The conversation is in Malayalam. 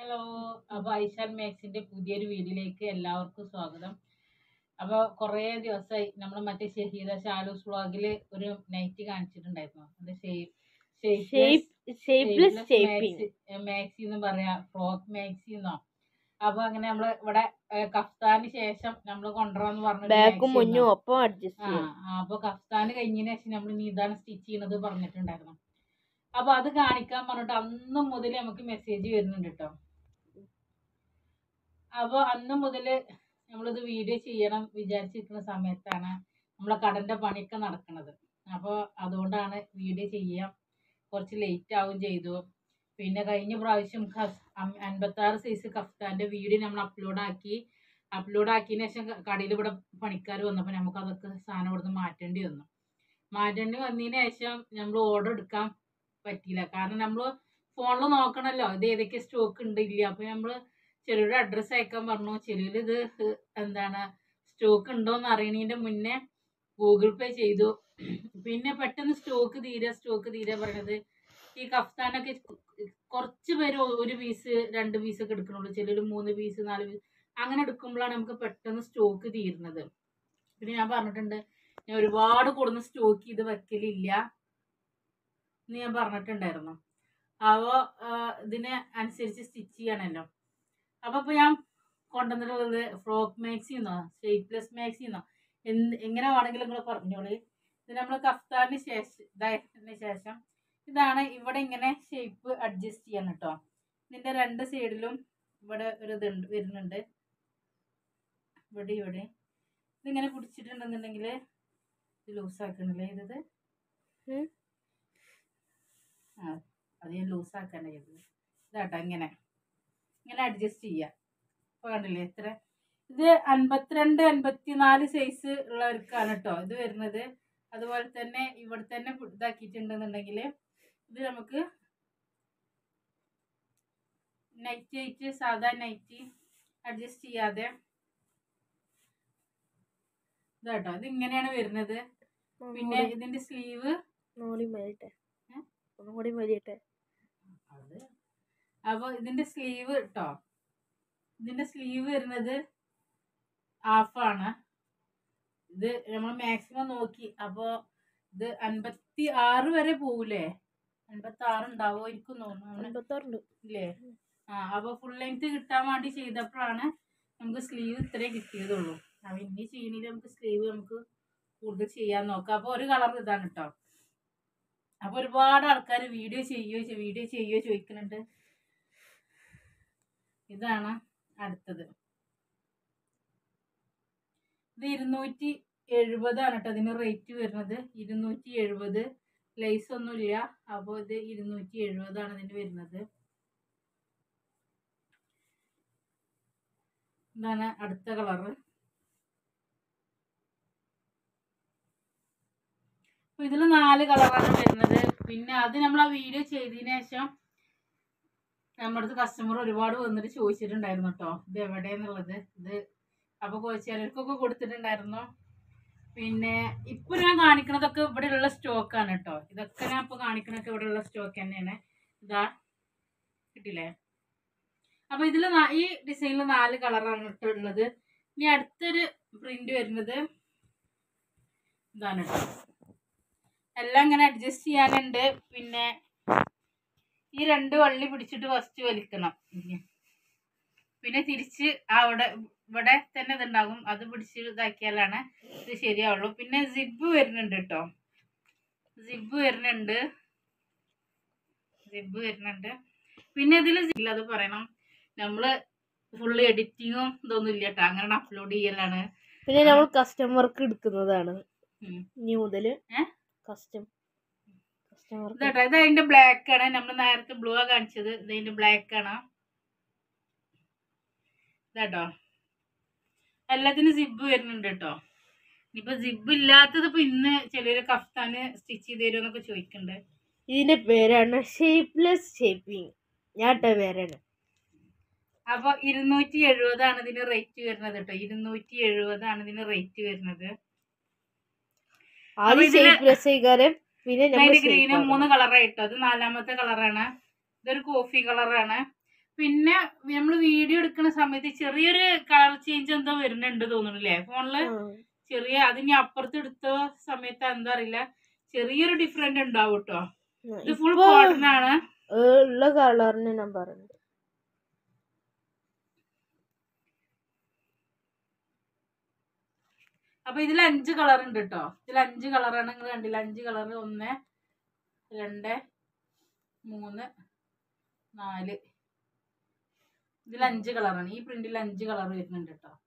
ഹലോ അപ്പൊ ഐഷാൻ മാക്സിന്റെ പുതിയൊരു വീഡിയോയിലേക്ക് എല്ലാവർക്കും സ്വാഗതം അപ്പൊ കുറേ ദിവസമായി നമ്മൾ മറ്റേ ഷഹീദ ഷാലൂസ് വ്ളോഗില് ഒരു നൈറ്റ് കാണിച്ചിട്ടുണ്ടായിരുന്നു അത് ഷേപ്പ് ഷേപ്പ്ലെസ് ഷേപ്പിംഗ് മാക്സി എന്ന് പറയാ ഫ്രോക്ക് മാക്സി എന്നോ അപ്പൊ അങ്ങനെ നമ്മള് ഇവിടെ ഏഹ്, കഫ്താന് ശേഷം നമ്മൾ കൊണ്ടുവരാന്ന് പറഞ്ഞു ബാക്കും മുന്നും ഒപ്പം അഡ്ജസ്റ്റ് ആ ചെയ്യും ആ, അപ്പൊ കഫ്താന് കഴിഞ്ഞതിന് ശേഷം നമ്മൾ ഇനി ഇതാണ് സ്റ്റിച്ച് ചെയ്യണത് പറഞ്ഞിട്ടുണ്ടായിരുന്നു അപ്പൊ അത് കാണിക്കാൻ പറഞ്ഞിട്ട് അന്ന് മുതൽ നമുക്ക് മെസ്സേജ് വരുന്നുണ്ട് കേട്ടോ അപ്പൊ അന്ന് മുതല് നമ്മളിത് വീഡിയോ ചെയ്യണം വിചാരിച്ചിരിക്കുന്ന സമയത്താണ് നമ്മളെ കടന്റെ പണിയൊക്കെ നടക്കുന്നത് അപ്പോൾ അതുകൊണ്ടാണ് വീഡിയോ ചെയ്യാം കുറച്ച് ലേറ്റ് ആവും ചെയ്തു പിന്നെ കഴിഞ്ഞ പ്രാവശ്യം അൻപത്തി ആറ് സൈസ് കഫ്താന്റെ വീഡിയോ നമ്മൾ അപ്ലോഡ് ആക്കി അപ്ലോഡ് ആക്കിയതിന് ശേഷം കടയിൽ ഇവിടെ പണിക്കാർ വന്നപ്പോൾ നമുക്ക് അതൊക്കെ സാധനം ഇവിടുന്ന് മാറ്റേണ്ടി വന്നു മാറ്റേണ്ടി വന്നതിന് ശേഷം നമ്മൾ ഓർഡർ എടുക്കാൻ പറ്റിയില്ല കാരണം നമ്മൾ ഫോണിൽ നോക്കണമല്ലോ ഇത് ഏതൊക്കെ സ്റ്റോക്ക് ഉണ്ട് ഇല്ല അപ്പോൾ നമ്മൾ ചിലരുടെ അഡ്രസ്സ് അയക്കാൻ പറഞ്ഞു ചിലർ ഇത് എന്താണ് സ്റ്റോക്ക് ഉണ്ടോയെന്ന് അറിയണതിൻ്റെ മുന്നേ ഗൂഗിൾ പേ ചെയ്തു പിന്നെ പെട്ടെന്ന് സ്റ്റോക്ക് തീരെ സ്റ്റോക്ക് തീരെ പറഞ്ഞത് ഈ കഫ്താനൊക്കെ കുറച്ച് പേര് ഒരു പീസ് രണ്ട് പീസ് ഒക്കെ എടുക്കണുള്ളൂ ചിലർ മൂന്ന് പീസ് നാല് പീസ് അങ്ങനെ എടുക്കുമ്പോഴാണ് നമുക്ക് പെട്ടെന്ന് സ്റ്റോക്ക് തീരുന്നത് പിന്നെ ഞാൻ പറഞ്ഞിട്ടുണ്ട് ഞാൻ ഒരുപാട് കൊടുന്ന് സ്റ്റോക്ക് ചെയ്ത് വെക്കലില്ല എന്ന് ഞാൻ പറഞ്ഞിട്ടുണ്ടായിരുന്നു അപ്പോൾ ഇതിന് അനുസരിച്ച് സ്റ്റിച്ച് ചെയ്യണമല്ലോ അപ്പോൾ ഇപ്പോൾ ഞാൻ കൊണ്ടുവന്നിട്ടുള്ളത് ഫ്രോക്ക് മാക്സി എന്നോ ഷേപ്പ്ലെസ് മാക്സി എന്നോ എന്ത് എങ്ങനെ വേണമെങ്കിലും നിങ്ങൾ പറഞ്ഞോളൂ ഇത് നമ്മൾ കഫ്താറിന് ശേഷം ഇതായതിന് ശേഷം ഇതാണ് ഇവിടെ ഇങ്ങനെ ഷേപ്പ് അഡ്ജസ്റ്റ് ചെയ്യാൻ കേട്ടോ ഇതിൻ്റെ രണ്ട് സൈഡിലും ഇവിടെ ഒരു ഇതുണ്ട് വരുന്നുണ്ട് ഇവിടെ ഇവിടെ ഇതിങ്ങനെ പിടിച്ചിട്ടുണ്ടെന്നുണ്ടെങ്കിൽ ഇത് ലൂസാക്കണില്ലേ ഇത് ഉം. ആ അത് ഞാൻ ലൂസാക്കാനാണ് ചെയ്തത് ഇതാട്ടോ ഇങ്ങനെ ഇങ്ങനെ അഡ്ജസ്റ്റ് ചെയ്യുക ഇപ്പോൾ കണ്ടില്ലേ എത്ര ഇത് അൻപത്തിരണ്ട് അൻപത്തിനാല് സൈസ് ഉള്ളവർക്കാണ് കേട്ടോ ഇത് വരുന്നത് അതുപോലെ തന്നെ ഇവിടെ തന്നെ ഇതാക്കിയിട്ടുണ്ടെന്നുണ്ടെങ്കിൽ ഇത് നമുക്ക് നൈറ്റ് ആയിട്ട് സാധാ നൈറ്റ് അഡ്ജസ്റ്റ് ചെയ്യാതെ ഇതാട്ടോ ഇത് ഇങ്ങനെയാണ് വരുന്നത് പിന്നെ ഇതിന്റെ സ്ലീവ് ഒന്നുകൂടി മരിയട്ടെ ഏ? ഒന്നുകൂടി മരിയട്ടെ അത് അപ്പോൾ ഇതിന്റെ സ്ലീവ് കേട്ടോ ഇതിന്റെ സ്ലീവ് വരുന്നത് ഹാഫാണ് ഇത് നമ്മൾ മാക്സിമം നോക്കി അപ്പോൾ ഇത് അൻപത്തി ആറ് വരെ പോകൂലേ അൻപത്തി ആറ് ഉണ്ടാവോ എനിക്കും തോന്നുന്നു അൻപത്താറുണ്ട് ഇല്ലേ ആ അപ്പോൾ ഫുൾ ലെങ്ത് കിട്ടാൻ വേണ്ടി ചെയ്തപ്പോഴാണ് നമുക്ക് സ്ലീവ് ഇത്രേ കിട്ടിയതുള്ളൂ അപ്പോൾ ഇനി ചെയ്യണില്ല നമുക്ക് സ്ലീവ് നമുക്ക് കൂടുതൽ ചെയ്യാൻ നോക്കാം അപ്പോൾ ഒരു കളർ ഇതാണ് കേട്ടോ അപ്പോൾ ഒരുപാട് ആൾക്കാർ വീഡിയോ ചെയ്യോ വീഡിയോ ചെയ്യോ ചോദിക്കുന്നുണ്ട് ഇതാണ് അടുത്തത് ഇത് ഇരുന്നൂറ്റി എഴുപതാണ് കേട്ടോ ഇതിന് റേറ്റ് വരുന്നത് ഇരുന്നൂറ്റി എഴുപത് ലേസ് ഒന്നുമില്ല അപ്പോൾ ഇത് ഇരുന്നൂറ്റി എഴുപതാണ് ഇതിന് വരുന്നത് ഇതാണ് അടുത്ത കളറ് അപ്പൊ ഇതിൽ നാല് കളറാണ് വരുന്നത് പിന്നെ അത് നമ്മൾ ആ വീഡിയോ ചെയ്തതിന് ശേഷം നമ്മുടെ അടുത്ത് കസ്റ്റമർ ഒരുപാട് വന്നിട്ട് ചോദിച്ചിട്ടുണ്ടായിരുന്നു കേട്ടോ ഇത് എവിടെയെന്നുള്ളത് ഇത് അപ്പോൾ ചിലർക്കൊക്കെ കൊടുത്തിട്ടുണ്ടായിരുന്നു പിന്നെ ഇപ്പൊ ഞാൻ കാണിക്കണതൊക്കെ ഇവിടെയുള്ള സ്റ്റോക്കാണ് കേട്ടോ ഇതൊക്കെ ഞാൻ ഇപ്പൊ കാണിക്കണതൊക്കെ ഇവിടെയുള്ള സ്റ്റോക്ക് തന്നെയാണ് ഇതാ കിട്ടില്ലേ അപ്പൊ ഇതിൽ ഈ ഡിസൈനിൽ നാല് കളറാണ് കേട്ടോ ഉള്ളത് ഇനി അടുത്തൊരു പ്രിന്റ് വരുന്നത് ഇതാണ് കേട്ടോ എല്ലാം ഇങ്ങനെ അഡ്ജസ്റ്റ് ചെയ്യാനുണ്ട് പിന്നെ ഈ രണ്ട് വള്ളി പിടിച്ചിട്ട് ഫസ്റ്റ് വലിക്കണം പിന്നെ തിരിച്ച് അവിടെ ഇവിടെ തന്നെ ഇതുണ്ടാകും അത് പിടിച്ച് ഇതാക്കിയാലാണ് ഇത് ശരിയാവുള്ളൂ പിന്നെ സിബ് വരുന്നുണ്ട് കേട്ടോ സിബ് വരുന്നുണ്ട് സിബ് വരുന്നുണ്ട് പിന്നെ ഇതിൽ ഇല്ല അത് പറയണം നമ്മള് ഫുള്ള് എഡിറ്റിങ്ങും ഇതൊന്നും ഇല്ല കേട്ടോ അങ്ങനെ അപ്ലോഡ് ചെയ്യലാണ് പിന്നെ നമ്മൾ കസ്റ്റമർക്ക് എടുക്കുന്നതാണ് ഉം. ഇനി മുതൽ ഏ? കസ്റ്റം കസ്റ്റമർക്ക് ഇതാട്ടോ ഇത് അതിന്റെ ബ്ലാക്ക് ആണ് നമ്മൾ നേരത്തെ ബ്ലൂ ആ കാണിച്ചത് ഇത് അതിന്റെ ബ്ലാക്ക് ആണ് ഇതാട്ടോ എല്ലാത്തിനും സിബ് വരുന്നുണ്ട് കേട്ടോ ഇനിയിപ്പോ സിബ് ഇല്ലാത്തത് ഇപ്പൊ ഇന്ന് ചിലര് കഫ്താന് സ്റ്റിച്ച് ചെയ്ത് തരുമെന്നൊക്കെ ചോദിക്കുന്നുണ്ട് ഇതിന്റെ പേരാണ് ഷേപ്പ്ലെസ് ഷേപ്പിംഗ് ഞാൻ ഇട്ട പേരാണ് അപ്പൊ ഇരുന്നൂറ്റി എഴുപതാണ് ഇതിന് റേറ്റ് വരുന്നത് കേട്ടോ ഇരുന്നൂറ്റി എഴുപതാണ് ഇതിന് റേറ്റ് വരുന്നത് ആദ്യം ഇതില് ഷേപ്പ്ലെസ് ചെയ്കാരം പിന്നെ നമ്മൾ അതിന്റെ ഗ്രീന് മൂന്ന് കളറായിട്ടോ അത് നാലാമത്തെ കളറാണ് ഇതൊരു കോഫി കളറാണ് പിന്നെ നമ്മൾ വീഡിയോ എടുക്കുന്ന സമയത്ത് ചെറിയൊരു കളർ ചേഞ്ച് എന്തോ വരുന്നുണ്ട് തോന്നുന്നില്ലേ ഫോണില് ചെറിയ അതിന് അപ്പുറത്ത് എടുത്ത സമയത്ത് എന്താ അറിയില്ല ചെറിയൊരു ഡിഫറെന്റ് ഉണ്ടാവും കേട്ടോ ഇത് ഫുൾ ഇപ്പൊ കോട്ടൺ ആണ് ഉള്ള കളറിന് ഞാൻ പറഞ്ഞു അപ്പൊ ഇതിൽ അഞ്ച് കളർ ഉണ്ട് കേട്ടോ ഇതിൽ അഞ്ച് കളറാണ് നിങ്ങൾ കണ്ടില്ല അഞ്ച് കളർ ഒന്ന് രണ്ട് മൂന്ന് നാല് ഇതിൽ അഞ്ച് കളറാണ് ഈ പ്രിന്റിൽ അഞ്ച് കളർ വരുന്നുണ്ട് കേട്ടോ